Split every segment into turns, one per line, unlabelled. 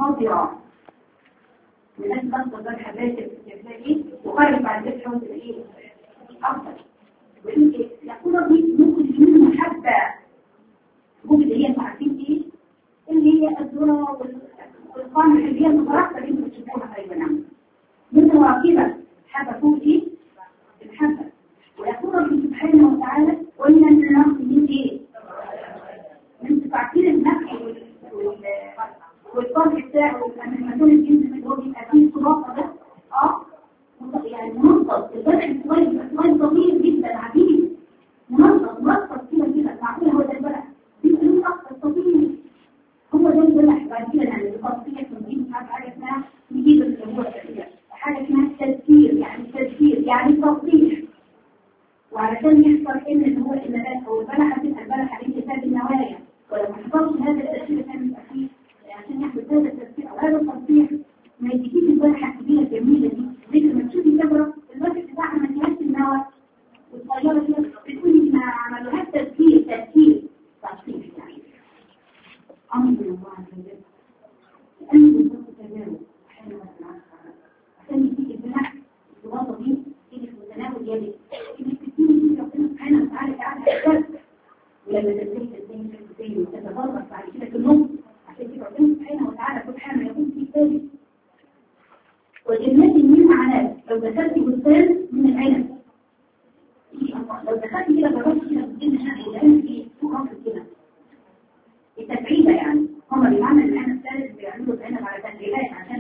خضراء الناس بس ده الحبات تلاقي وخارج بعد كده تحاول تلاقيه اكتر يقول دي ممكن تكون محبة ممكن اللي هي انتوا عارفين ايه اللي هي الذرة والقمح اللي هي المترقبة اللي انتوا بتشوفوها تقريبا مثل راكبة حبة فوق ايه الحبة ويقول ربي سبحانه وتعالى قلنا ان النقص من ايه من تعطيل النفع والطرح بتاعه المسؤول الجنس اللي هو بيبقى فيه صراطة ده اه يعني منظم الفتح الصغير الصغير صغير جدا عجيب منظم مرصد كده كده معقول هو ده البلح دي فلوس اكتر طبيعي هو ده البلح بعد كده يعني التصفية تنجيب حاجة اسمها نجيب اللي هو حاجة اسمها تذكير يعني تذكير يعني تصحيح وعلشان يحصل ان اللي هو النبات او البلحة تبقى البلحة دي كتاب النوايا ولو ما حصلش هذا التأثير كان يبقى فيه عشان يحدث هذا التأثير او هذا التصحيح ما يجيش البلحة الكبيرة الجميلة دي ذكر ما تشوفي كبرة الوقت بتاعها ما فيهاش النوى والطيارة كده بتقولي ما عملوهاش تذكير تذكير تصحيح يعني أمر الله عز وجل لأن الوقت تجاوز عشان يجيك البلح الوضع دي تيجي في متناول يدك تيجي كتير من ربنا سبحانه وتعالى قاعد على ولما تنتهي تنتهي تنتهي وتتفرق بعد كده في النص عشان كده ربنا سبحانه وتعالى سبحانه يكون في ثابت وجنات من عناب لو دخلت بستان من العنب لو دخلت كده جربت كده بستان شهر العنب ايه فوق رفض كده التبعيدة يعني هم بمعنى العنب الثالث بيعملوا العنب على تنجيلات عشان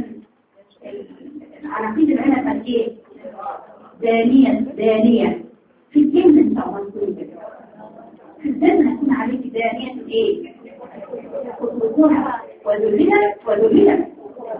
العناقيد العنب قد ايه دانية دانية في الجنة ان شاء الله تكون كده في الجنة هتكون عليك دانية ايه خطوطها وذللة وذللة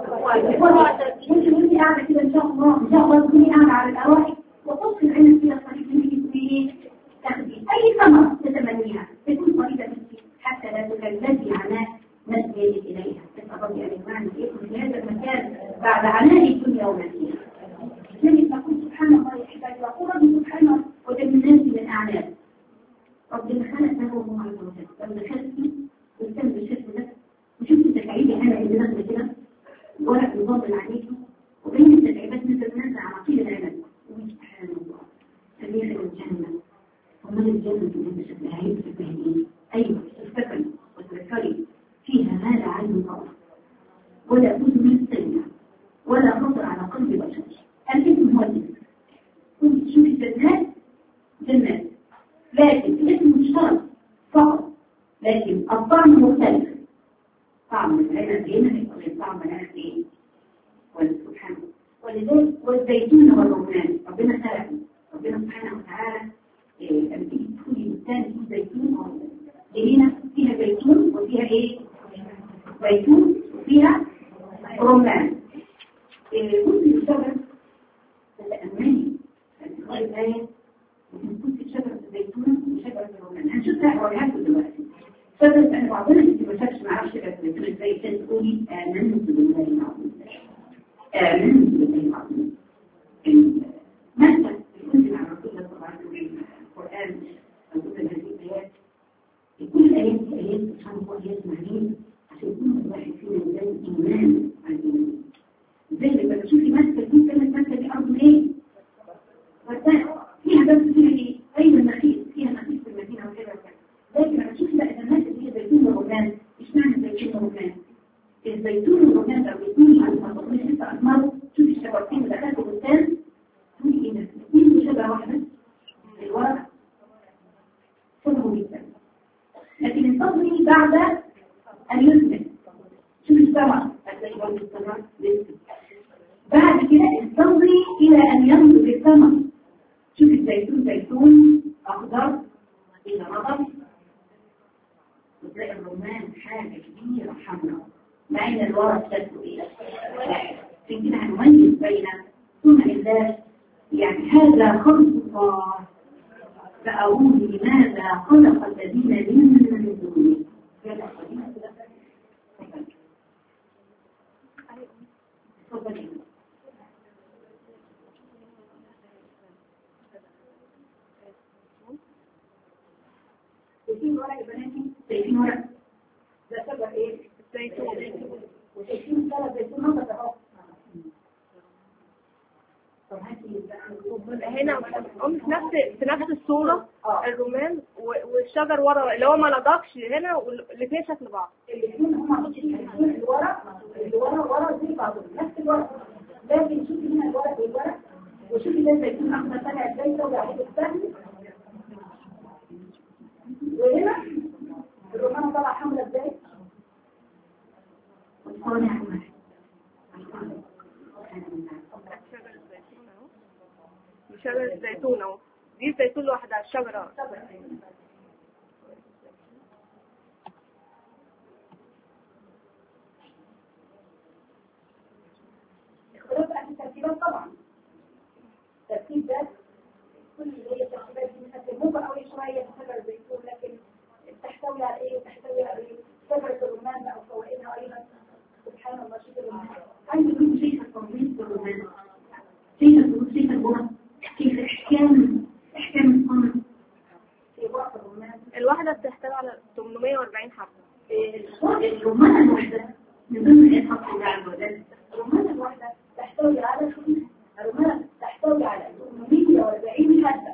ممكن وانت قاعدة كده ان شاء الله ان شاء الله تكوني قاعدة على الأواحي وتصل العلم فيها الطريق اللي تكوني تاخدي أي ثمرة تتمنيها تكون طريقة منك حتى لا تكلفي عناء مد يدك إليها تتفضي أن يجمعني إيكم في هذا المكان بعد عناء الدنيا وما فيها لذلك نقول سبحان الله يا حبايبي وقول ربي سبحانه وجل الناس من أعناب ربنا خلق له الله عز وجل لو دخلت والكلب بالشكل ده وشفت تكعيبي أنا اللي داخل كده ورق مضاد عليكم وبين التدعيبات مثل نازع عقيل العنب سبحان الله سبيل الجنة ومن الجنة اللي شكلها هي شكلها ايه؟ ايوه تفتكري وتذكري فيها ما لا عين رأى ولا أذن سمع ولا خطر على قلب بشر الاسم هو الاسم كنت تشوفي جنات جنات لكن الاسم مشترك فقط لكن الطعم مختلف طعم العنب هنا غير طعم العنب ايه سبحانه ولذلك والزيتون والرمان ربنا خلقه ربنا سبحانه وتعالى لما تيجي تدخلي بستان فيه زيتون جنينه فيها زيتون وفيها ايه زيتون وفيها رمان كنت الشجر تتأمني الإخوة الآية كنت شجرة الزيتون وشجرة الرمان هنشوفها أوريهاكم دلوقتي شجرة أنا بعضنا أنت ما شافش ما عرفش شجرة الزيتون إزاي كانت تقولي آمنت بالله العظيم آمنت بالله العظيم مثلا كنت مع رسول الله صلى الله عليه وسلم القرآن أو كتب هذه الآيات كل الآيات دي آيات سبحان الله آيات معنية عشان يكون الواحد فينا زي إيمان عن الإيمان زي لما بتشوفي ماسكة دي كلمة ماسكة دي أرض إيه؟ فيها بس فيها إيه؟ أيوة النخيل فيها نخيل في المدينة وكذا وكذا لكن لما تشوفي بقى الناس اللي هي زيتون ورمان إيش معنى زيتون ورمان؟ الزيتون والرمان لو الاثنين على ما تقولي ست أثمار شوفي الشجرتين اللي دخلوا قدام تقولي إيه ده؟ اثنين شجرة واحدة الورق شبهه جدا لكن انتظري بعد أن يثبت شوفي الثمر هتلاقي برضه الثمر لسه بعد كده انتظري إلى أن ينضج الثمر شوفي الزيتون زيتون أخضر إلى رطب وتلاقي الرمان حاجة كبيرة حمراء بعين الورق شكله إيه عشان كده هنميز بين ثم الله يعني هذا خلق الله فأقول لماذا خلق الذين من دونه شايفين ورق يا بناتي شايفين ورق ده سبب ايه الزيتون وشايفين ثلاث
نفس الصورة
اه
الرومان و- والشجر ورا اللي هو ما نضافش هنا والاثنين شكل بعض
الاثنين هم الاثنين اللي ورا اللي ورا ورا زي بعضهم نفس الورق لكن شوفي هنا الورق والورق وشوفي ده الزيتون احمر طالع ازاي سوي عليه السهم وهنا الرمانه طالعه حمراء ازاي والصانع احمر
شجر الزيتون اهو دي شجر الزيتون اهو دي الزيتون لوحدها الشجرة
اختلاف بقى في الترتيبات طبعا الترتيب ده كل اللي هي الترتيبات دي مثلا ممكن اول شويه في شجر الزيتون لكن تحتوي على ايه تحتوي على ايه شجره الرمان بقى وفوائدها ايضا سبحان الله شوف الرمان عندي كل شيء في التنظيم في الرمان كيف الفلوس كيف الغرف كيف احكام احكام الصنع في وقت الرمان
الواحدة بتحتوي على 840 حبة
الرمانة الواحدة من ضمن الإسحاق الله عز وجل الرمانة الواحدة تحتوي على الرمانة تحتوي على 840 حبة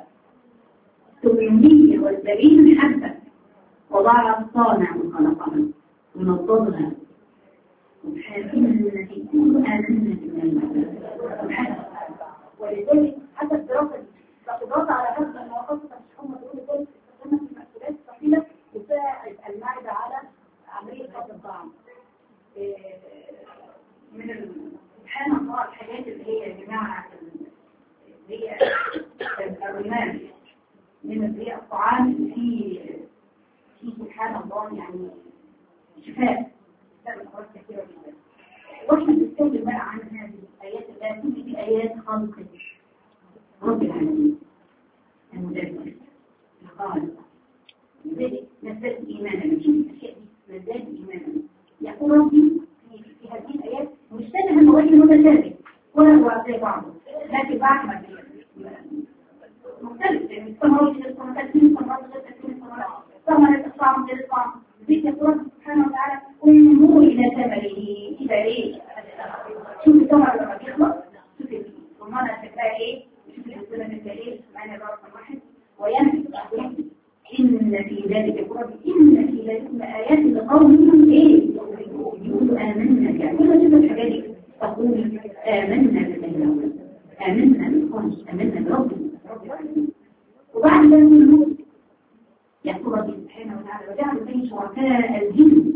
840 حبة وضع الصانع وخلقها ونضبها سبحان الذي كل آمنا بالله سبحانه ولذلك حتى الدراسة دي فالدراسة على هذا المواقف مش هم تقولوا ذلك استخدمنا في المأكولات الثقيلة تساعد المعدة على عملية هضم الطعام إيه، من ال- سبحان الله الحاجات اللي هي يا جماعة اللي هي الرمال من اللي هي الطعام اللي فيه فيه سبحان الله يعني شفاء ده من أمراض كثيرة جدا واحنا بنتكلم بقى عن هذه الآيات الله كل دي آيات خلق رب العالمين المدبر الخالق لذلك نزداد إيمانا نشوف الأشياء دي نزداد إيمانا يقول ربي في, في هذه الآيات مشتبه الوجه متشابه ولا هو زي بعضه لكن بعد ما مختلف يعني الثمرات غير الثمرات تكون الثمرات غير تكون الثمرات ثمرة الطعم غير الطعم ذكر الله سبحانه وتعالى انظروا إلى ثمره إذا إيه شوف الثمر لما بيخلص شوف الرمانة شكلها إيه شوف الرسولة شكلها إيه معنا الرقم واحد وينفع إن في ذلك القرآن إن في ذلك آيات لقوم إيه يقولوا آمنا يعني كل شيء الحاجات دي تقول آمنا بالله آمنا بالخالص آمنا بربنا رب العالمين وبعد ذلك الموت يقول ربي سبحانه وتعالى وجعل بين شركاء الجن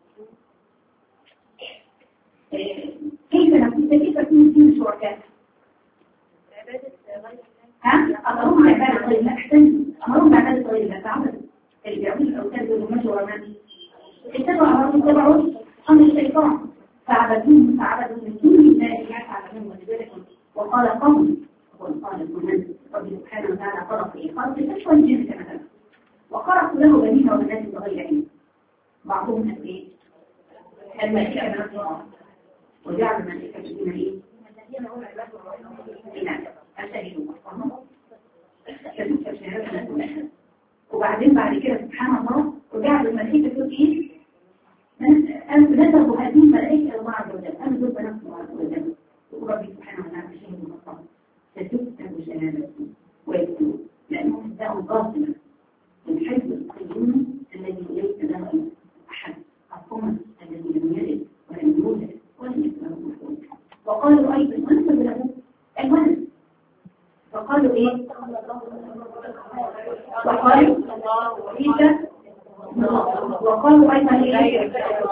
إيه، كيف نقول كيف يكون الجن شركاء؟ ها؟ أمرهم بعبادة غير الله أحسن أمرهم بعبادة غير الله فعبد اللي بيعملوا الأوتاد دول ومشوا ورمان اتبعوا أمرهم اتبعوا أمر الشيطان فعبدوهم فعبدوا من دون الله يفعلون ولذلك وقال قوم وقال القرآن ربي سبحانه وتعالى خلق إيه خلق الأشوى الجن كما وخلقوا له بنين وبنات بغير علم بعضهم قال إيه؟ الملائكة بنات الله وجعل الملائكة الذين إيه؟ الذين هم عباد الرحمن أشهدوا وبعدين بعد كده سبحان الله وجعل الملائكة تقول ايه نسبوا هذه الملائكة إلى الله عز وجل أنا ضد نفس الله عز وجل وربي سبحانه وتعالى شهد المقام ستكتب شهادته ويكتب لأنه ادعوا باطلا الحزب القيوم الذي ليس له أحد الصمد الذي لم يلد ولم يولد ولم يكن له كفوا وقالوا أيضا ونسب له الولد فقالوا ايه وقالوا عيسى وقالوا ايضا ايه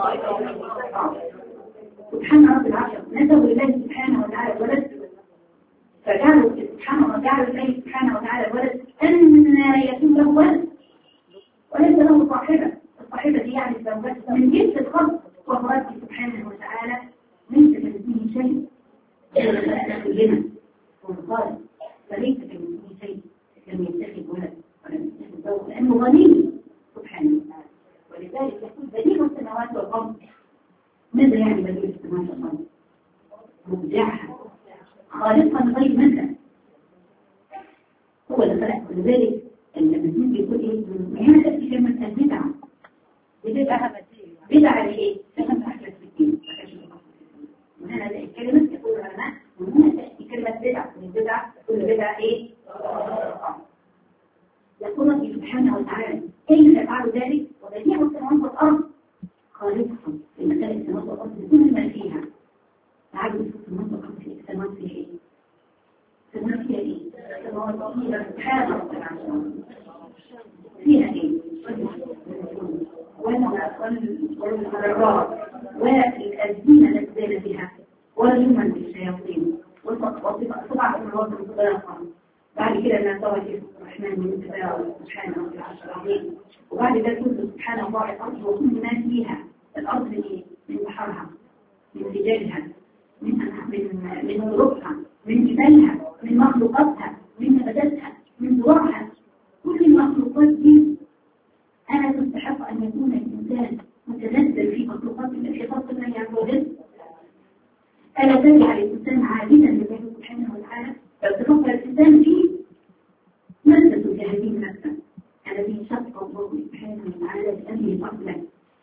سبحان رب العرش نسبوا لله سبحانه وتعالى الولد فجعلوا سبحانه وتعالى لله سبحانه وتعالى الولد ان يكون له ولد وليس له صاحبه الصاحبه دي يعني الزوجات من جنس الخلق وهو ربي سبحانه وتعالى ليس كمثله شيء كلنا وقال فليس كمثله شيء لم يتخذ ولد ولم يتخذ زوج لانه غني سبحانه وتعالى ولذلك يقول بديع السماوات والارض ماذا يعني بديع السماوات والارض؟ مبدعها خالقا غير مثل هو اللي خلق ولذلك المسلم بيقول ايه؟ من هنا تاتي كلمه البدعه بدعه بدعه لايه؟ لكن تحدث في الدين من هنا الكلمه يقول العلماء ومن هنا تأتي كلمة بدعة من بدعة كل بدعة ايه؟ والمرارات والأزمنة التي زال بها واليمن بالشياطين وطبع أمراض مطلقة بعد كده أنها طبعا الرحمن من تبارك سبحانه رب العرش العظيم وبعد ذلك كل سبحان الله الأرض وكل ما فيها الأرض من بحرها من رجالها من من من ظروفها من جبالها من مخلوقاتها من نباتاتها من زراعها كل المخلوقات دي أنا تستحق أن يكون الإنسان متنزل في مخلوقات الله في خلق الله عز وجل ألا تجعل الإنسان عابدا لله سبحانه وتعالى لو تفكر الإنسان في مادة هذه المادة الذي شق الله سبحانه وتعالى بأمره أصلا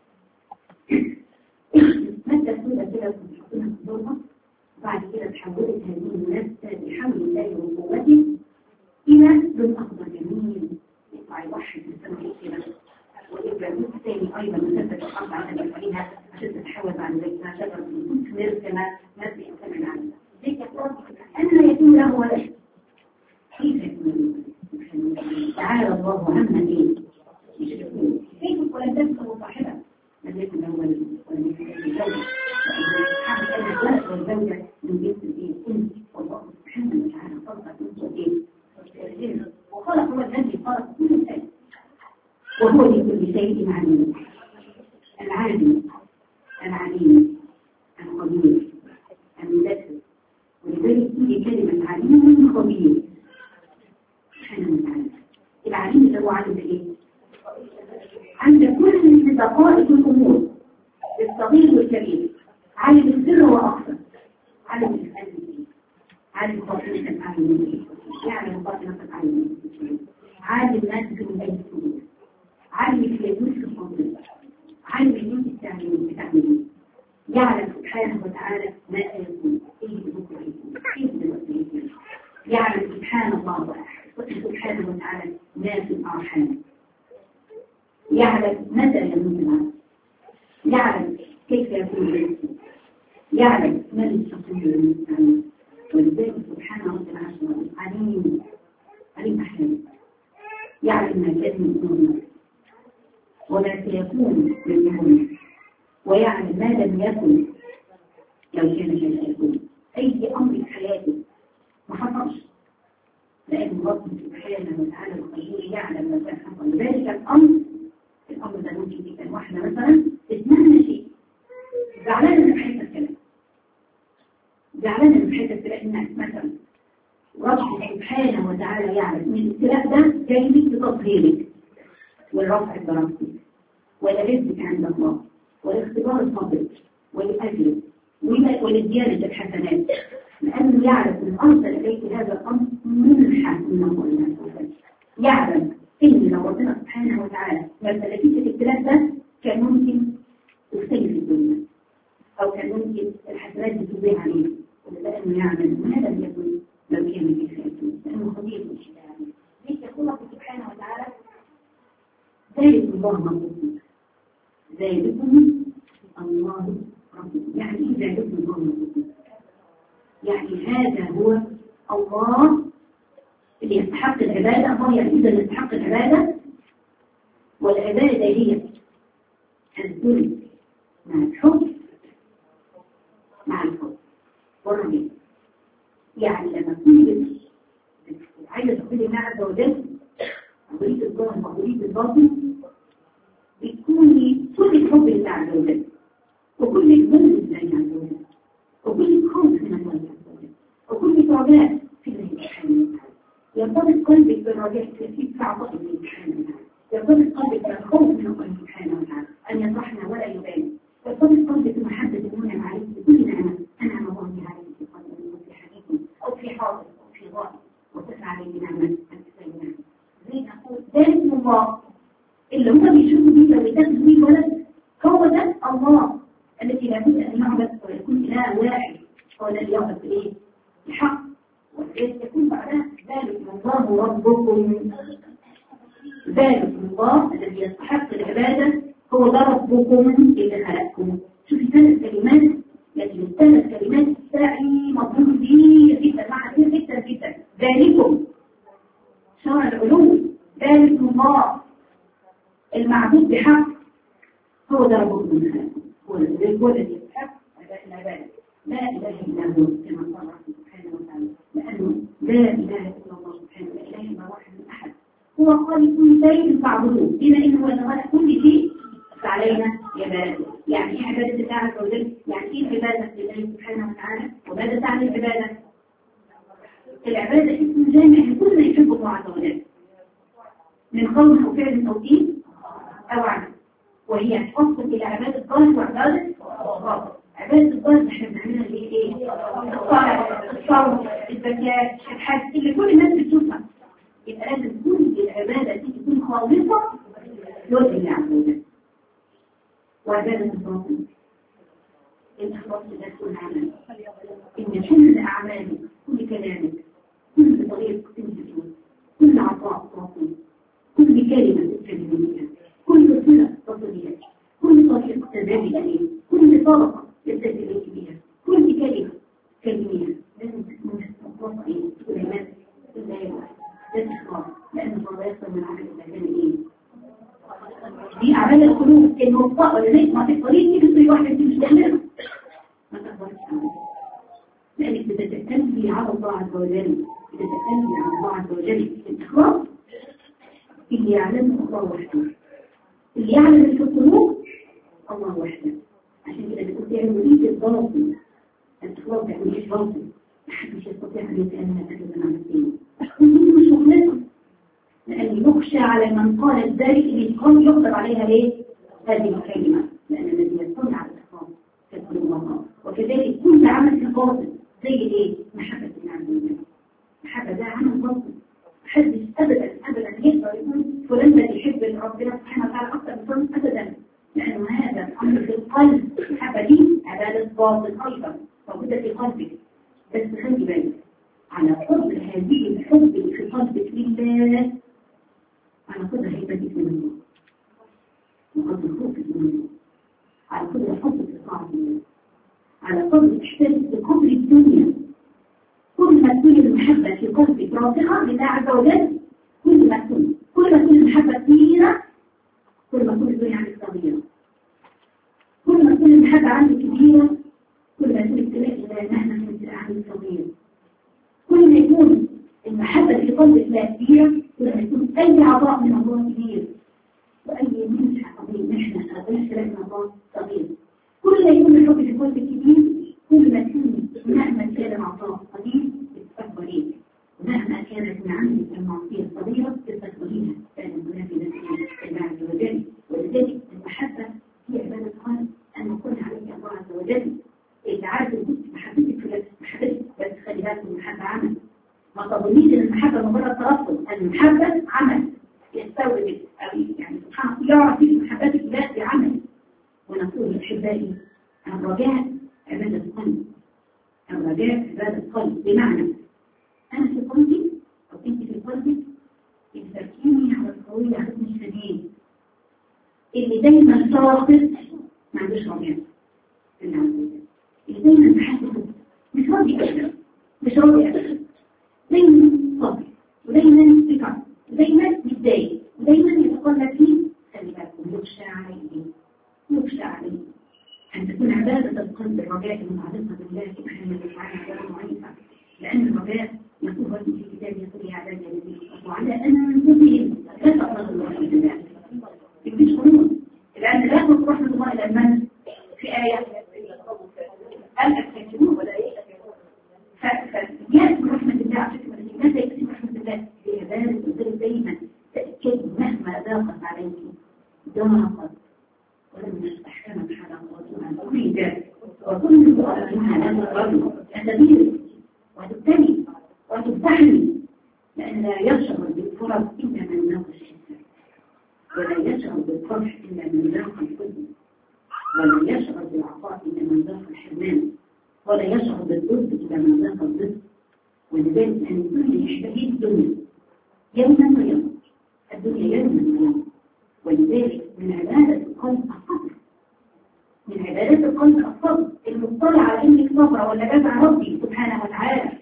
مادة سودة كده بنحطها في الضربة وبعد كده تحولت هذه المادة بحول الله وقوته إلى لون أخضر جميل يطلع يوحد السماء كده والإبراهيم الثاني أيضا مسافة الأرض عشان يفعلها عشان تتحول بعد ذلك مع شجرة تثمر كما ناس يتكلم عنها ذيك يقول أن يكون له ولد كيف يكون تعالى الله عما إيه يشركون كيف ولم تذكروا صاحبه لم يكن له ولد ولم يكن له زوجة سبحانه أن الولد والزوجة من جنس الإيه الإنس والله سبحانه وتعالى خلق الإنس والإيه وخلق هو الذي خلق كل شيء وهو لكل شيء عليم العالم العليم الخبير المدثر ولذلك تيجي كلمة عليم خبير سبحانه وتعالى العليم اللي هو عالم ايه؟ عند كل دقائق الأمور الصغير والكبير عالم السر وأخفى عالم القلب عالم باطنة العالمين يعلم باطنة العالمين عالم ما تكون أي سبيل عالم اليدوس في الفضل عالم اليدوس التعليم بتعليم يعلم سبحانه وتعالى ما سيكون ايه بكره يكون ايه دلوقتي يكون يعلم سبحان الله سبحانه وتعالى ما في الارحام يعلم متى يموت العبد يعلم كيف يكون الرزق يعلم من الشخص المستعين ولذلك سبحانه وتعالى عليم عليم احيانا يعلم ما كان من وما سيكون منهم ويعلم ما لم يكن لو كان كيف يكون أي أمر في حياته ما حصلش لأن رب سبحانه وتعالى الخير يعلم ما كان حصل لذلك الأمر الأمر ده ممكن يبقى واحدة مثلا اسمها شيء زعلانة من حيث الكلام زعلانة من حيث الكلام إنها مثلا رب سبحانه وتعالى يعلم ان الابتلاء ده جاي لك بتطهيرك والرفع درجتك ولرزقك عند الله والاختبار الفضل والأجر ولزيادة الحسنات لأنه يعرف أن أرسل إليك هذا الأمر منحة من الله عز وجل يعلم إن لو ربنا سبحانه وتعالى ما ابتلكيش الابتلاء ده كان ممكن تختلف في الدنيا أو كان ممكن الحسنات دي تضيع عليه ولذلك يعلم ما لم يكن لو كان كيف يكون لأنه خبير بالشيء ليش يقول الله سبحانه وتعالى ذلك الله ربكم ذلكم الله ربكم يعني ايه ذلكم الله ربكم يعني هذا هو الله اللي يستحق العبادة الله يعني إذا يستحق العبادة والعبادة هي الذل مع الحب مع الحب والرجل يعني لما تكوني عايزة تقولي الله عز وجل أريد الظاهر وأريد الباطن بتكوني كل الحب لله عز وجل وكل الذل لله عز وجل وكل الخوف من الله عز وجل وكل رجاء في الله سبحانه وتعالى يرتبط قلبك بالرجاء في عطاء الله سبحانه وتعالى يرتبط قلبك بالخوف من الله سبحانه وتعالى أن يصحنا ولا يبالي يرتبط قلبك بمحبة المنعم عليك بكل نعمة أنعم الله بها عليك في قلبك وفي حديث أو في حاضر أو في ظاهر وتسعى عليه نعمة أن تسلم زي نقول ذلك الله اللي هم بيشوفوا بيه لو يتاخدوا بيه ولد هو ده الله الذي لابد أن يعبد ويكون إله واحد هو الذي يعبد بإيه؟ بحق وإذ يكون بعدها ذلك الله ربكم ذلك الله الذي يستحق العبادة هو ده ربكم اللي خلقكم شوفي ثلاث كلمات لكن الثلاث كلمات السعي مضمون كبير جدا معنى كبير جدا جدا ذلكم شرع العلوم ذلك الله المعبود بحق هو ده ربكم من خلقكم هو الذي هو الذي يستحق أداء العبادة لا إله إلا هو كما قال ربنا سبحانه وتعالى لأنه لا إله إلا الله سبحانه لا إله إلا واحد من أحد هو خالق كل شيء فاعبدوه بما إنه هو خالق كل شيء فعلينا عبادته يعني إيه عبادة الله عز وجل يعني إيه العبادة لله سبحانه وتعالى وماذا تعني العبادة العبادة اسم جامع لكل ما يحب الله عز وجل من قول أو فعل أو دين أو عمل وهي تفصل إلى عبادة الظاهر وعبادة الباطن عبادة الظاهر احنا بنعملها اللي هي ايه؟ الصلاة الصوم الزكاة الحج اللي كل الناس بتشوفها يبقى لازم كل العبادة دي تكون خالصة لوجه الله عز وجل وعبادة الباطن الإخلاص لله العمل إن كل أعمالك كل كلامك كل طريق تمشي كل عطاء تعطيه كل كلمة تتكلميها كل صلة تصليها كل طريق تذهبي إليه كل طرقة تبتدئ بها كل كلمة كلميها لازم تكون مطلقة إيه كلمات إلا لا تخاف لأن الله يصل من عمل الإنسان إيه دي أعمال القلوب الموفقة لذلك ما تقدريش تيجي تقولي واحدة دي مش تعملها ما تقدرش تعملها لأنك بتتكلمي على الله عز وجل بتتكلمي على الله عز وجل الإخلاص اللي يعلمه الله وحده اللي يعلم في القلوب الله وحده عشان كده بتقول تعمل ايه الباطل الإخلاص يعني ايش باطل محدش يستطيع أن يتأمل أبدا عن الدين كلهم مش مخلصة لأن يخشى على من قال ذلك اللي قال يقدر عليها ليه هذه الكلمة لأن الذي يصنع على الإخلاص يدخل الله وكذلك كل عمل في الباطل زي ايه محبة الله عز وجل محبة ده عمل باطل محدش ابدا ابدا يقدر يقول فلان ده يحب ربنا سبحانه وتعالى اكثر من فلان ابدا لانه هذا الامر في القلب المحبه دي عباده باطل ايضا موجوده في قلبك بس خلي بالك على قدر هذه الحب اللي في قلبك لله على قدر هيبتك من الله وقدر خوفك من الله على قدر حبك لطاعه الله على قدر احساسك بقدر الدنيا كل ما تكون المحبة في قلبك راسخة لله عز وجل كل ما تكون كل ما تكون المحبة كبيرة كل ما تكون الدنيا عندك صغيرة كل ما تكون المحبة عندك كبيرة كل ما تكون تلاقي مهما كنت عندك صغيرة كل ما يكون المحبة في قلبك لا كبيرة كل ما يكون أي عطاء من الله كبير وأي منحة عظيم نحن أغلق من الله صغير كل ما يكون الحب في قلبك كبير كل ما تكون مهما كان العطاء قليل تستكبريه ومهما كانت من عندك المعصية صغيرة تستكبريها كان هناك نفسه الله عز وجل ولذلك المحبة هي عبادة قلب أن يكون عليك الله عز وجل اللي عارف كنت محبتك في محبتك بس خلي بالك المحبة عمل ما تظنيش ان المحبة مجرد ترفض المحبة عمل يستوعب أو يعني سبحان الله يعرف في محبتك لا بعمل ونقول لأحبائي الرجاء عبادة القلب الرجاء عبادة القلب بمعنى أنا في قلبي أو أنت في قلبك تركيني على القوية حكم الشديد اللي دايما ساقط ما عندوش رجاء اللي دايما محاسس مش راضي أبدا مش راضي أبدا دايما صابر ودايما بيتعب ودايما متضايق ودايما يتقلب فيه خلي بالكم يخشى عليه يخشى عليه أن تكون عبادة القلب الرجاء المتعلقة بالله سبحانه وتعالى غير ضعيفة لأن الرجاء يقول ربي في كتابه يقول يا عبادي الذين كفروا على أن من كفرهم لا تقرأوا الله في الله يكفيش قانون لأن لا تقرأ رحمة الله إلى المن في آية أن أكتشفون ولا فيأتي رحمة الله على فكرة ماذا يأتي رحمة الله بعبادة القلب دايما تأكد مهما ضاقت عليك ضاقت ولم نستحكمت حلقاتها أريد وكل أرضها لم ترد أتبير وتبتلي وتبتحني لأن لا يشعر بالفرص إلا من لاقى الشتاء ولا يشعر بالفرح إلا من لاقى الحزن ولا يشعر بالعطاء إلا من لاقى الحرمان ولا يشعر بالضد إلا من لاقى الضد ولذلك أن كل يشتهي الدنيا يوما ويوما الدنيا يوما ويوما ولذلك من عبادة القلب الصبر من عبادات القلب الصبر المطلع على انك صبر ولا جزع ربي سبحانه وتعالى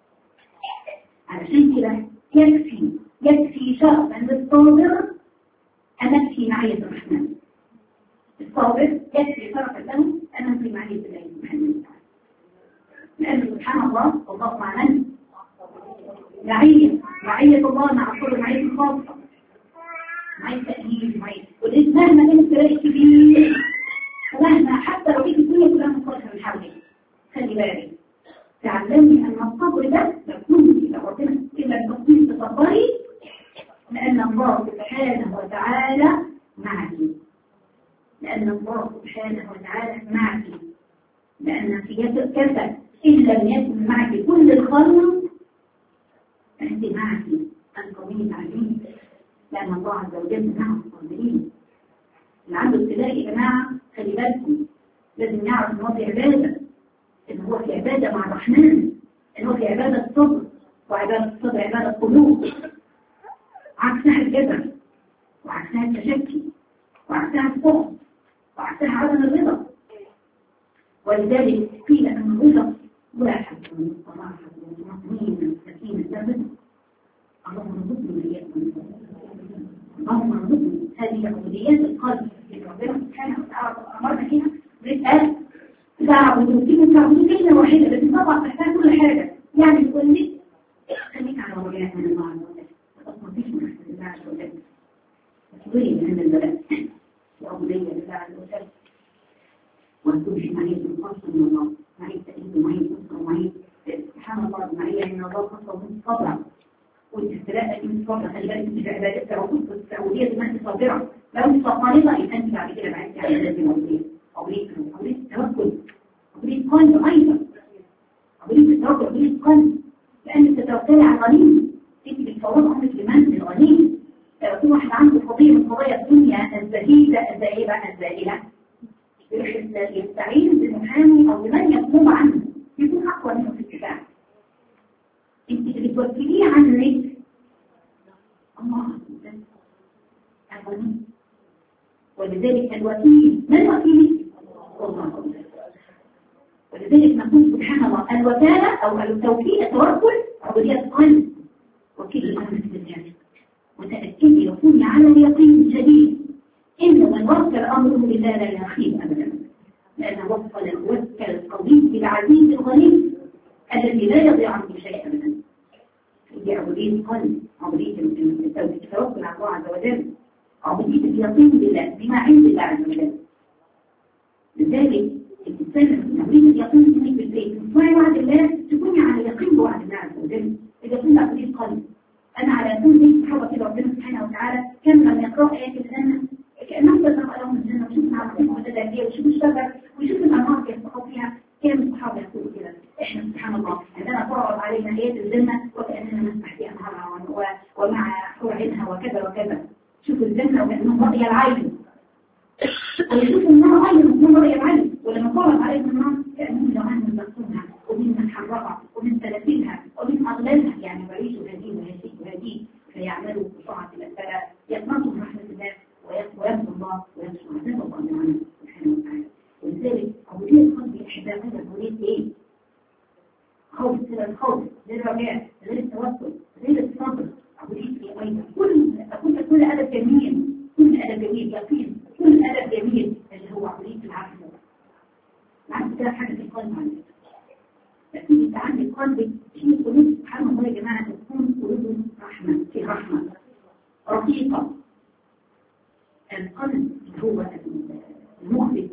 علشان كده يكفي يكفي شرفا للصابر أن نكفي معية الرحمن الصبر صابر يكفي شرفا له أنه في معية الله سبحانه وتعالى لأن سبحان الله والله مع من؟ معية معية الله مع كل معية خاصة معية تأهيل معية ولذلك مهما كان الفراق كبير ومهما حتى لو في الدنيا كلها مصالحة من حولك خلي بالك تعلمي أن الصبر ده لو كنت لو ربنا إلا التصوير تصبري لأن الله سبحانه وتعالى معك لأن الله سبحانه وتعالى معك لأن في كفى إن لم يكن معك كل الخلق فأنت معك القوي العزيز لأن الله عز وجل مع الصابرين اللي عنده ابتلاء يا جماعة خلي بالكم لازم يعرف إن هو في عبادة إن هو في عبادة مع الرحمن إن هو في عبادة صبر وعبادة الصبر عبادة قلوب عكسها الجبل وعكسها التشكي وعكسها الفقر وعكسها عدم الرضا ولذلك قيل أن الرضا واحد من صلاحة ومطمئنة سكينة ثابتة اللهم ارزقني وإياكم اللهم ارزقني هذه عبوديات القلب اللي ربنا سبحانه وتعالى أمرنا فيها رزق تعبدوا فيه تعبدوا كلمة واحدة بس طبعا تحتاج كل حاجة يعني تقول لي خليك على رجاء من الله عز وجل ما فيش من أحسن الله عز وجل تقولي من البلاء وعبودية لله عز وجل وتكون معية خاصة من الله معية تأييد ومعية نصر ومعية سبحان الله معية من الله خاصة من صبرا والاستلاء من صبرا خلي بالك انت في عبادات العقود السعودية ما انت صابرة لو انت صابرة يبقى انت بعد كده بعدتي على عبادات العقودية عقودية عقودية التوكل عقودية قلب أيضا عقودية التوكل عقودية قلب لأن تتوكلي على الغني انت بتفوض أمرك لمن للغني كل واحد عنده قضية من قضايا الدنيا الزهيدة الزائبة الزائلة يستعين بالمحامي او بمن يقوم عنه يكون اقوى منه في الدفاع انت اللي بتوكليه عن ريك الله الغني ولذلك الوكيل ما الوكيل الله ولذلك نقول سبحان الله الوكالة او التوكيل التوكل عبودية قلب وكيل الامر بالله وتأكدي وكوني على اليقين شديد إن من وكل أمره لله لا يخيب أبدا لأن وكل وكل القوي بالعزيز الغني الذي لا يضيع عنه شيء أبدا هي عبودية قلب عبودية التوكل على الله عز وجل عبودية اليقين بالله بما عند الله عز وجل لذلك الإنسان عبودية اليقين تكون في البيت تصنعي وعد الله تكوني على يقين بوعد الله عز وجل اليقين عبودية قلب أنا على يقين زي صحابة كده ربنا سبحانه وتعالى كان لما يقرأ آيات الجنة كأنهم تسمع لهم الجنة وشوف معرفتهم متدابية وشوف الشجر وشوف الأنهار يسبقوا فيها كان الصحابة يقولوا كده إحنا سبحان الله عندما تعرض علينا آيات الجنة وكأننا نسمح في أنهارها ومع حور عينها وكذا وكذا شوف الجنة وكأنهم رأي العين ويشوف النار أيضا من رأي العين ولما تعرض عليهم النار كأنهم جمعان من بطونها ومن محرقة ومن سلاسلها ومن أغلالها يعني بعيشوا هذه وهذه وهذه فيعملوا بطاعة الله فلا يقنطوا من رحمة الله ويرضى الله وينصر عذاب الله عنه سبحانه وتعالى ولذلك عبودية القلب أحباء هذا عبودية إيه؟ خوف سر الخوف غير الرجاء غير التوكل غير الصبر عبودية إيه أيضا كل أقول كل أدب جميل كل أدب جميل يقين كل أدب جميل اللي هو عبودية العفو العفو ده حاجة في القلب عندك لكن انت عندك قلبك في قلوب سبحان الله يا جماعة تكون قلوب رحمة في رحمة رقيقة القلب هو المخبت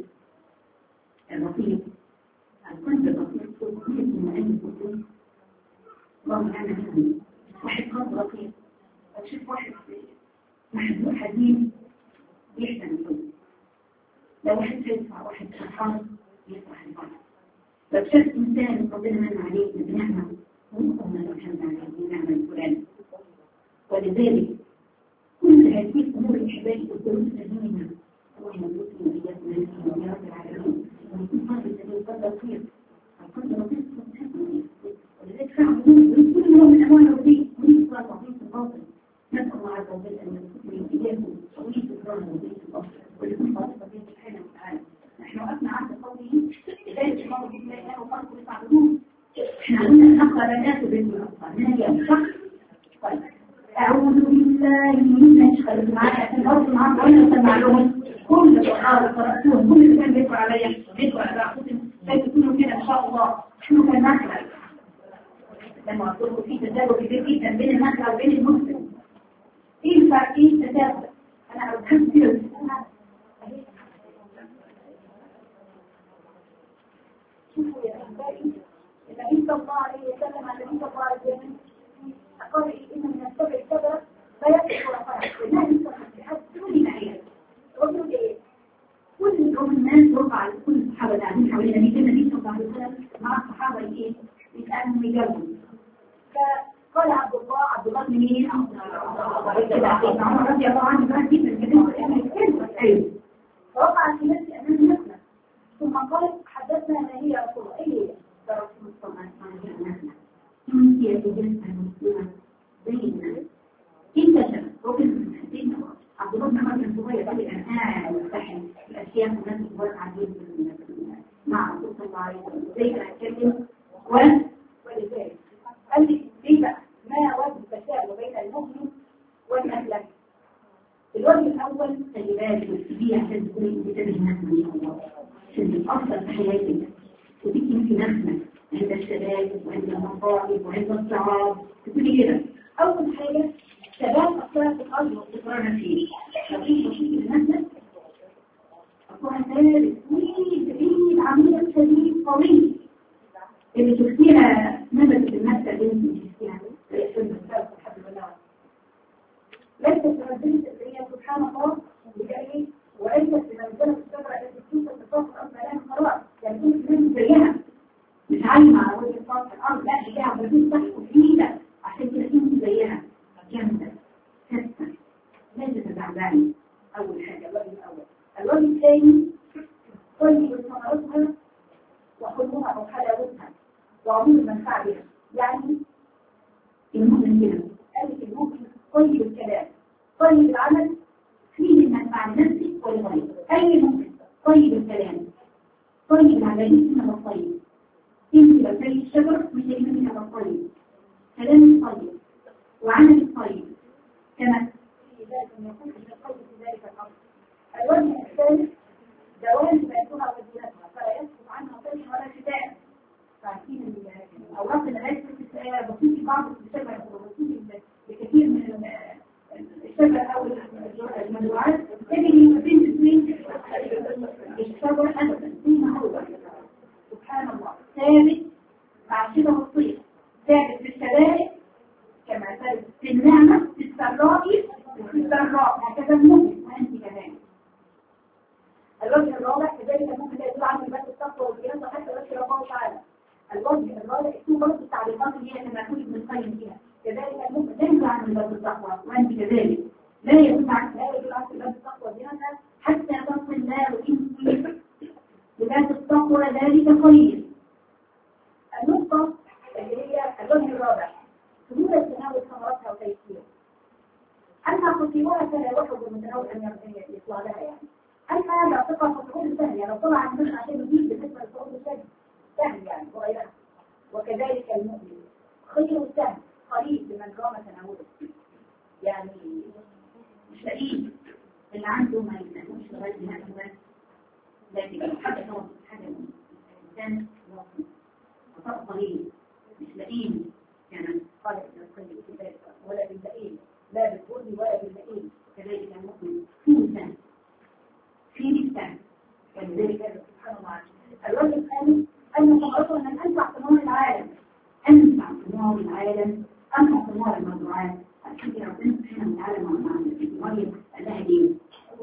الرقيق القلب الرقيق هو رقيق من أي القلوب الله أنا منه واحد قلب رقيق أشوف واحد محبوب حزين يحزن القلب لو واحد يدفع واحد فرحان يفرح القلب لو شفت إنسان ربنا من عليه بنعمة ونقوم الحمد لله بنعمة الفلان ولذلك كل هذه الأمور الحبائي والقلوب سليمة الله يرزقنا وإياكم هذه يا رب العالمين ويكون قلب سليم قلب لطيف القلب لطيف ولذلك فعلا كل يوم من أنواع الرضيع ونسوى الرضيع في الباطن نسأل الله عز وجل أن يرزقني وإياكم طويل الظهر وطويل البصر ولكم خالصة به سبحانه وتعالى نحن وقفنا عند قوله لذلك الله بسم الله وخلقه يفعلون احنا قلنا الأخرى لا ناس باسم الأخرى ما هي صح؟ طيب أعوذ بالله من الشيطان معايا عشان برضه معاك وأنا أسمع لهم كل اه قرأتوهم كل اللي كان بيقرأ عليا بيقرأ على أخوتهم فيكونوا كده إن شاء الله شنو كان مخرج لما أقول لكم في تدرج كبير جدا بين المخرج وبين المسلم ايه الفرق ايه التدرج انا بحب كده
شوفوا يا أحبائي النبي صلى الله عليه وسلم عن النبي صلى الله عليه وسلم قال إن من السبع الكبرى لا يصح ولا
النبي صلى الله عليه وسلم تقولي معايا
رجل إيه؟
كل يوم الناس ربع على كل الصحابة اللي قاعدين حوالين النبي كان النبي صلى الله عليه وسلم مع الصحابة ايه يتقابلوا ويجاوبوا
فقال عبد الله عبد الله
من مين؟ عمر رضي الله عنه بقى جدا جدا ايوه
فوقع في نفسي أمام نفسنا ثم قالت حدثنا ما هي رسول الله إيه هي؟
فرسول صلى الله عليه وسلم انت يا بنت المسلمة زي الناس انت شباب ركن من حسين عبد الله بن عمر بن صغير قال لي انا قاعد مستحي الاشياء والناس الكبار قاعدين مع الرسول صلى الله عليه وسلم زي ما اتكلم و
ولذلك قال لي ليه بقى ما وجه التشابه بين المؤمن والأسلم
الوجه الاول خلي بالك وتسيبيه عشان تكوني انت تبهي نفسك ان شاء الله عشان تتاثر في حياتك وتيجي انت نفسك عند الشباب وعند المصائب وعند الصعاب تكوني كده اول حاجه شباب اثرت في الارض واستقرار نفسي لو في بسيط لنفسك اصبح ثالث طويل بعيد عميق شديد طويل اللي شفتيها نبتت المادة اللي انت شفتيها
ليست بمنزلة الدنيا سبحان الله بجأيه وليست بمنزلة الشجرة التي توصل لفوق الأرض مليان خلاص
يعني كنت من زيها مش عايمة على وجه سطح الأرض لا دي ليها بردود صح وفيدة عشان كده انت زيها جامدة ثابتة لا تتزعزعي
أول حاجة الوجه الأول الوجه الثاني طيب ثمرتها وحلمها أو حلاوتها وعموم المنفعة بها يعني
المؤمن كده
قالت المؤمن طيب الكلام طيب العمل
فيه المنفعة لنفسك ولغيرك أي مؤمن طيب الكلام طيب العمل من الطيب انت لو زي الشجر مش هيمني على الطيب كلامك طيب وعملك طيب كما
في ذلك أن يكون في القول في ذلك الأمر الوجه الثالث دوام ذاتها وزينتها فلا يسقط عنها طيب ولا شتاء فعارفين
الأوراق اللي ليست بسيط بعض الشجر وبسيط بكثير من الشجر أو المزروعات تجري بين اثنين الشجر أبدا فيما هو سبحان الله ثابت مع شبه الصيف ثابت في الشدائد كما ثابت في النعمة في السراء وفي السراء هكذا المؤمن وأنت كذلك
الوجه الرابع كذلك ممكن لا يدل عنه بس التقوى والقياس حتى ذكر الله تعالى الوجه الرابع اسمه برضه التعليقات اللي هي كما يقول ابن القيم فيها كذلك المؤمن لا يدل عنه بس التقوى
وأنت كذلك لا يكون عكس
لا يدل عنه بس التقوى ديننا
حتى تصل النار انت بذات التقوى ذلك خير
النقطة اللي هي الوجه الرابع سهولة تناول ثمرتها وتيسيرها أما قصيرها فلا يوحد المتناول أن يطلع لها يعني أما لا تقع في الصعود السهل يعني لو طلع عن مش عشان يجيب بالنسبة للصعود السهل سهل يعني وغيرها وكذلك المؤمن خير سهل قريب لمن رام تناوله يعني
مش لاقيه اللي عنده ما يسموش لغاية نهاية الوقت لكن حاجة هو حاجة الإنسان واصل وطبق قليل مش لاقيه يعني
قال ابن القيم في ذلك ولا بالبئين لا بالبرد ولا بالبئين
كذلك المؤمن في لسان في لسان
ولذلك سبحان الله الوجه الثاني أن ثمرته أن أنفع ثمار العالم
أنفع ثمار العالم أنفع ثمار المزروعات أكيد ربنا سبحانه وتعالى مع مريم قال لها ليه؟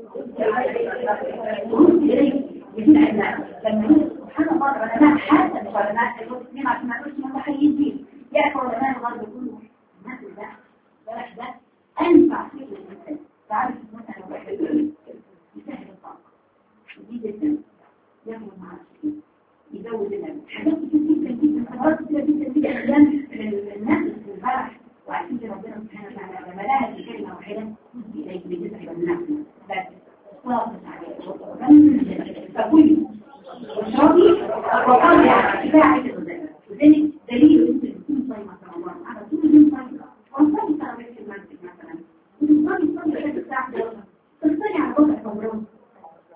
ورد إليك يجيب عندها لما يقول سبحان الله العلماء حتى مش علماء المسلمين عشان ما نقولش متحيزين يعرفوا علماء الغرب يقولوا الناس ده بلاش ده أنفع شيء للإنسان تعرف مثلا واحد يسهل الطاقة يزيد الدم ياخد مع الشيء يزود الدم حاجات كتير جدا جدا خبرات كتير جدا جدا أيام الناس في الفرح وعشان كده ربنا سبحانه وتعالى لما لها في كلمة واحدة إليك بتسعد النفس بس صافت عليك فكلي واشربي وطلعي على كفاية الغذاء وذلك دليل انت بتكون صايمة في رمضان على طول اليوم صايمة وصلي تراويح في المسجد مثلا وتصلي صلي حاجة الساعة 11 تصلي على وضع رمضان لكن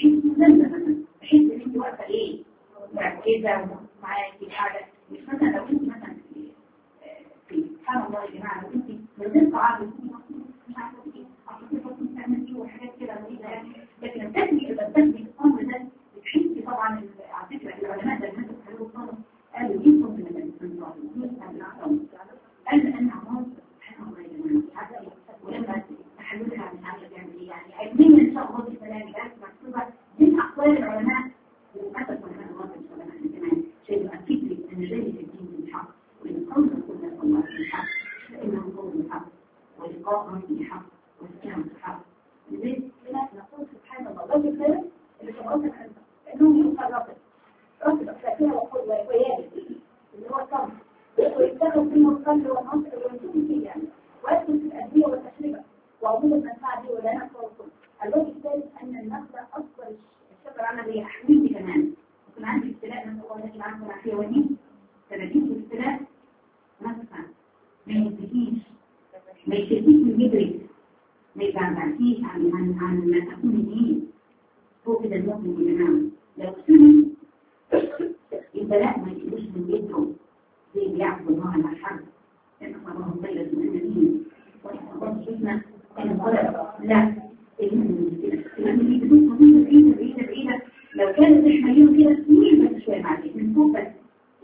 بحس ملمة مثلا بحس ان انت واقفة ايه مركزة ومعاكي حاجة مش مثلا لو انت مثلا في في سبحان الله يا جماعة لو انت من غير قاعدة مش عارفة ايه اصل كيف ممكن تعمل ايه وحاجات كده غريبة يعني لكن التكنيك اللي بتكنيك الامر ده بتحسي طبعا على فكرة العلماء ده الناس اللي قالوا قالوا ايه صوت من الانسان قال ان عمار سبحان الله يا جماعة ولما تحللها مش عارفة تعمل ايه يعني علميا ان شاء الله بالسلام جالس مكتوبة من اقوال العلماء للاسف علماء الله ان شاء الله احنا كمان شيء اكيد لي ان ذلك الدين بالحق وان قول رسول الله بالحق فانه قول الحق ولقاء ربي حق والسلام الحق لذلك هنا نقول سبحان الله الرجل خير اللي شبهت الخلفة لانه يوصل رفض رفض فيها وقود ويابس اللي هو الصبر ويتخذ منه القلب والنصر ويكون فيه يعني ويدخل في الأدوية والتشربة وعموم المنفعة دي ولا نفس والكل الوجه الثالث أن النخلة أكبر الشجر عمل حميدي كمان وكان عندي ابتلاء من الله الذي عنه العافية ودي سنتين في ابتلاء نفسها ما ينتهيش ما يشتكيش من جدرك ما يبعدعكيش عن عن عن ما تكون ايه هو كده المؤمن يا جماعه لو سلم البلاء ما يشيلوش من جدره زي بيعبد الله على الحرب كان الله طيلة من النبي وإحنا شفنا كان الغلط لا لما دي بدون قضية بعيدة بعيدة بعيدة لو كانت تحملين كده سنين بس شوية معلش من فوق بس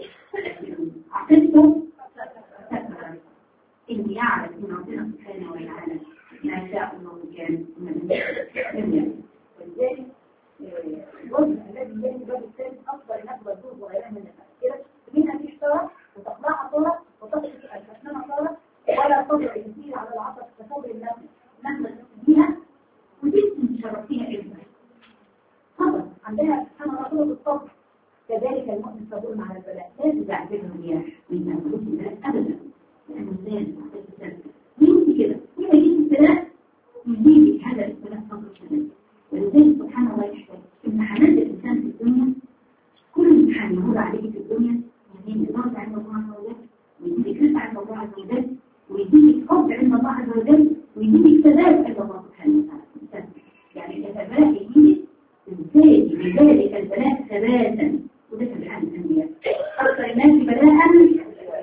عقدته إن يعرف من ربنا سبحانه وتعالى ما شاء الله كان من الدنيا ولذلك الوجه الذي يجب الوجه الثالث أفضل نقبل الزوج وغيرها من الناس كده منها في اشتراك وتقلعها صورة وتصل الأسنان صورة ولا تضع يسير على العصر كصبر النفس نحن بيها ودي شرفتيها إذن صبر عندها سبحان الله صورة الصبر كذلك المؤمن صبور مع البلاء لا تزعجبه الرياح من تنفلوس البلاء أبدا لأنه زاد مين كده كل يجيب البلاء يجيب هذا البلاء صبر السلام ولذلك سبحان الله يحتاج امتحانات الإنسان في الدنيا كل امتحان يمر عليك في الدنيا يديك إدارة عند الله عز وجل ويديك رفع عند الله عز وجل ويديك حب عند الله عز وجل ويديك ثبات عند الله سبحانه وتعالى يعني الثبات يديك ازاي بذلك البلاء ثباتا وده سبحان الأنبياء أكثر الناس بلاء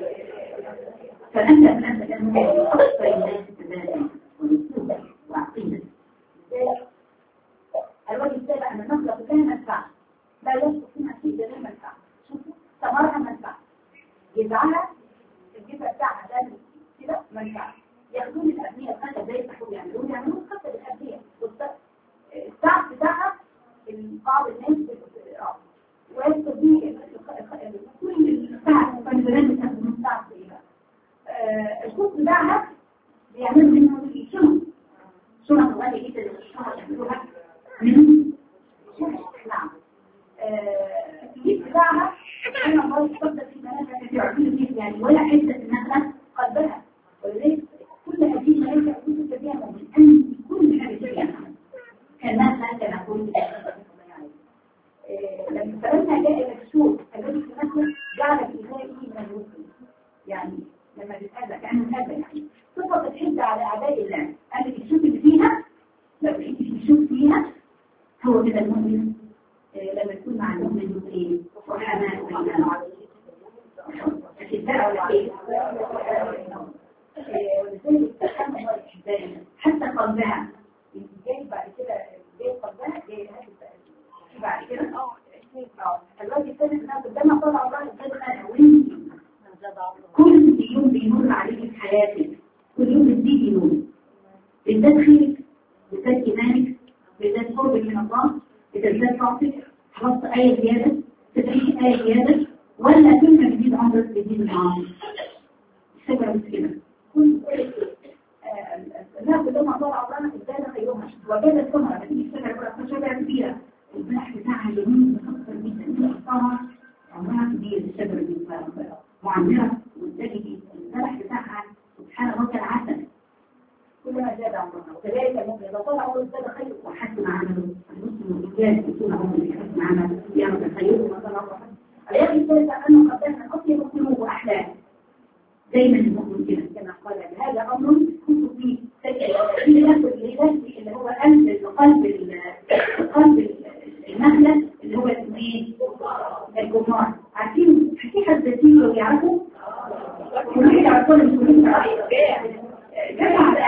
فأنت فأنت كان أكثر الناس ثباتا ونسوبا وعقيدة الوجه السابع أن النخلة فيها منفعة لا يسقط فيها شيء غير منفعة شوفوا ثمرها منفعة جذعها الجذع بتاعها ده كده منفعة ياخدون الأبنية الخشب زي السحور يعملون يعملون خشب الأبنية السعف بتاعها بعض الناس بتقرأ ويدخل دي كل السعف كان زمان بيستخدموا السعف ايه بقى الخوف بتاعها بيعملوا منه شنط شنط غالية جدا الشنط يعملوها من نعم الجيب بتاعها انا الله يفضل في منازل كثيرة عارفين يعني ولا حتة النخلة قلبها ولذلك كل هذه الملائكة كنت تبيها من أن كل حاجة تبيها كما كان نقول لما فلما جاء المكسور الذي في نفسه جعل في ذلك من الوصول يعني لما تتأذى كأنه هذا يعني صفة الحجة على أعداء الله قال لك الشوك اللي فيها لو لقيت في الشوك فيها هو كده المؤمن لما يكون مع المؤمن يقول ايه وحماء وحماء أشداء ولا ايه ولذلك تحمل الله الحبان حتى قلبها جاي بعد كده جاي قلبها جاي هذه بعد كده اه الوجه الثاني انها قدامها طلع الله الجنة وانت كل يوم بيمر عليك في حياتك كل يوم بتزيد يوم بالذات خيرك بالذات ايمانك بالذات قربك من الله بتزداد طاقتك حفظت آية زيادة تدريش آية زيادة ولا كلمة جديد عمرك جديد العام الشجرة بس كده كل لا كلما طلع عمرنا ازداد خيرها وجد الثمرة بتيجي الشجرة بقى شجرة كبيرة البلح بتاعها جميل متأثر جدا الثمرة عمرها كبير الشجرة دي معمرة والزجي البلح بتاعها سبحان الله كالعسل كلما زاد عمرها وكذلك المؤمن إذا طلع عمره ازداد خير وحسن عمله المسلم الرجال يكون عمره يحسن عمله يعمل خير وما طلع عمره الآيات الثالثة أنه قد كان أطيب القلوب وأحلام دايما المؤمن كده كما قال هذا أمر كنت فيه في نفس اللي هو قلب قلب قلب الرمان عارفين في حد فيهم يعرفوا كلهم يعرفون كلهم جمع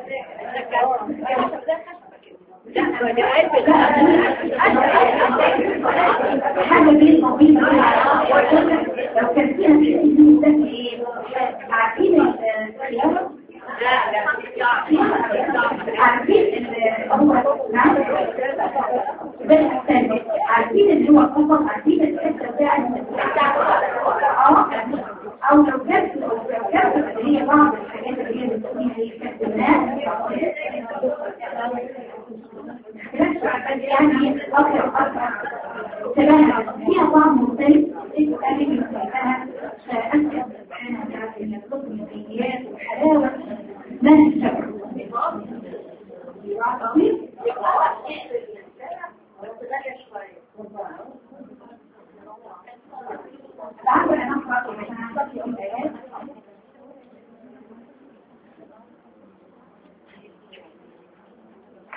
حاجة بين طبيب لو كان فيها شيء ده ايه عارفين الخيار عارفين نعم عارفين اللي هو القصص عارفين الحته بتاعت اه او لو كانت لو كانت اللي هي بعض الحاجات اللي هي بتسميها هي كانت الناس يعني اكثر اكثر سبعها فيها طعم مختلف تقريبا مثلها اسئله سبحانه وتعالى ان الحكم الدينيات والحلاوه ما الشبه تعالوا انا اقرا عشان اعطيكم الايات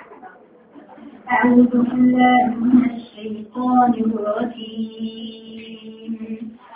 أعوذ بالله من الشيطان الرجيم